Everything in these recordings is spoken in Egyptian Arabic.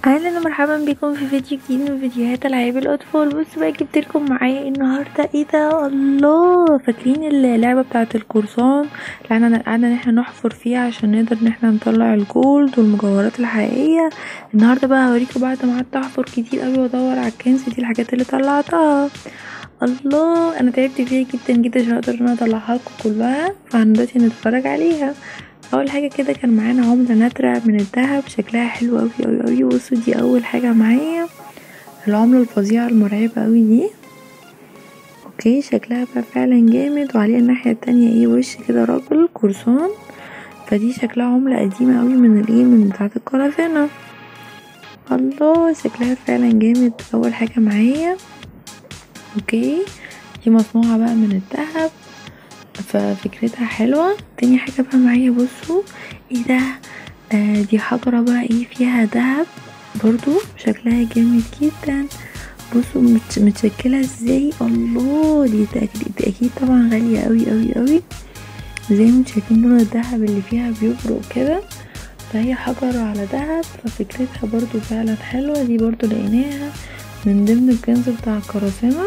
اهلا ومرحبا بكم في فيديو جديد من فيديوهات العاب الاطفال بصوا بقى جبت لكم معايا النهارده ايه ده الله فاكرين اللعبه بتاعه القرصان اللي احنا قعدنا ان احنا نحفر فيها عشان نقدر ان احنا نطلع الجولد والمجوهرات الحقيقيه النهارده بقى هوريكم بعد ما قعدت احفر كتير قوي وادور على الكنز دي الحاجات اللي طلعتها الله انا تعبت فيها جدا جدا عشان اقدر ان انا اطلعها لكم كلها فهندلوقتي نتفرج عليها اول حاجه كده كان معانا عمله نادره من الذهب شكلها حلو قوي قوي قوي بصوا دي اول حاجه معايا العمله الفظيعه المرعبه قوي دي اوكي شكلها بقى فعلا جامد وعليها الناحيه التانية ايه وش كده راجل قرصان فدي شكلها عمله قديمه قوي من الايه من بتاعه القراصنه الله شكلها فعلا جامد اول حاجه معايا اوكي دي مصنوعه بقى من الذهب ففكرتها حلوة تاني حاجة بقى معايا بصوا ايه ده آه دي حجرة بقى ايه فيها دهب برضو شكلها جامد جدا بصوا متشكلة ازاي الله دي, دي اكيد طبعا غالية اوي اوي اوي زي ما شايفين لون الدهب اللي فيها بيبرق كده فهي حجرة على دهب ففكرتها برضو فعلا حلوة دي برضو لقيناها من ضمن الكنز بتاع القراصنة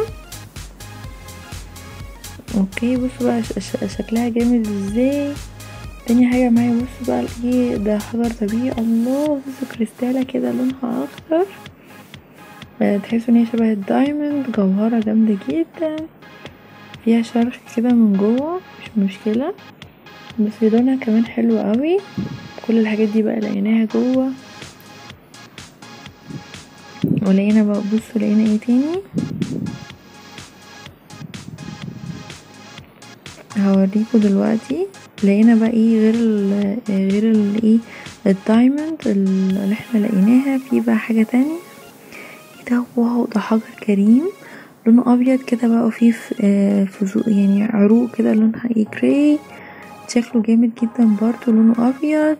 اوكي بصوا بقى شكلها جامد ازاي تاني حاجة معايا بصوا بقى ايه ده حجر طبيعي الله بصوا كريستالة كده لونها اخضر تحسوا ان هي شبه الدايموند جوهرة جامدة جدا فيها شرخ كده من جوه مش مشكلة بس لونها كمان حلو قوي كل الحاجات دي بقى لقيناها جوه ولقينا بقى بصوا لقينا ايه تاني هوريكم دلوقتي لقينا بقى ايه غير ال غير ال ايه الدايموند اللي احنا لقيناها في بقى حاجه تانية ايه ده واو ده حجر كريم لونه ابيض كده بقى وفيه فزو يعني عروق كده لونها ايه جراي شكله جامد جدا برضو لونه ابيض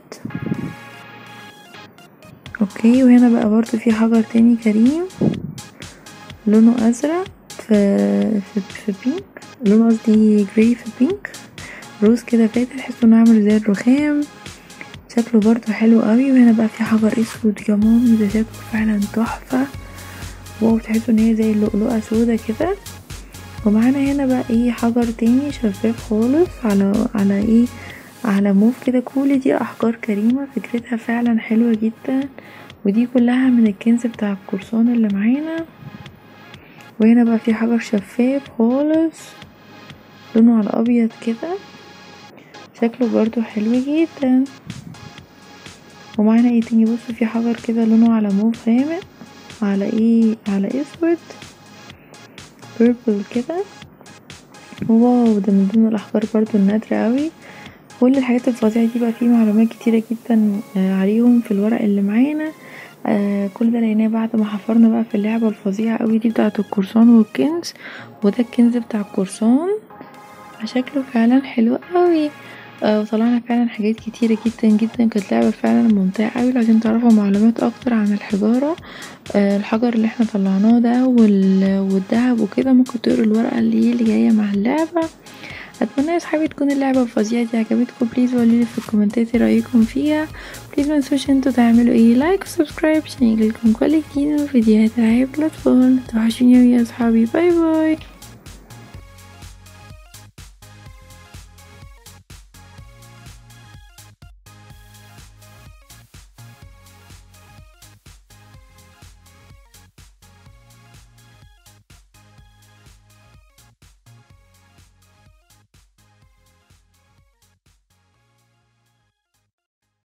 اوكي وهنا بقى برضو في حجر تاني كريم لونه ازرق في في, في بينك لونه قصدي جراي في بينك روز كده فاتح تحسوا انه عامل زي الرخام شكله برضو حلو قوي وهنا بقى في حجر اسود يا مامي ده شكله فعلا تحفه واو تحسوا ان هي زي اللؤلؤه سودا كده ومعانا هنا بقى ايه حجر تاني شفاف خالص على على ايه على موف كده كل دي احجار كريمه فكرتها فعلا حلوه جدا ودي كلها من الكنز بتاع القرصان اللي معانا وهنا بقى في حجر شفاف خالص لونه على ابيض كده شكله برضو حلو جدا ومعانا ايه تاني بصوا في حجر كده لونه على موف غامق على ايه على اسود بيربل كده واو ده من ضمن الاحجار برضو النادرة اوي كل الحاجات الفظيعة دي بقى فيه معلومات كتيرة جدا عليهم في الورق اللي معانا آه كل ده لقيناه بعد ما حفرنا بقى في اللعبة الفظيعة اوي دي بتاعة القرصان والكنز وده الكنز بتاع القرصان شكله فعلا حلو اوي آه وطلعنا فعلا حاجات كتيرة جدا جدا كانت لعبة فعلا ممتعة اوي لو عايزين تعرفوا معلومات اكتر عن الحجارة آه الحجر اللي احنا طلعناه ده والدهب وكده ممكن تقروا الورقة اللي اللي جاية مع اللعبة اتمنى يا صحابي تكون اللعبه الفظيعه دي عجبتكم بليز قولولي في الكومنتات رايكم فيها بليز منسوش انتوا تعملوا ايه لايك وسبسكرايب عشان يجيلكم كل جديد من فيديوهات العاب الاطفال توحشوني يا صحابي باي باي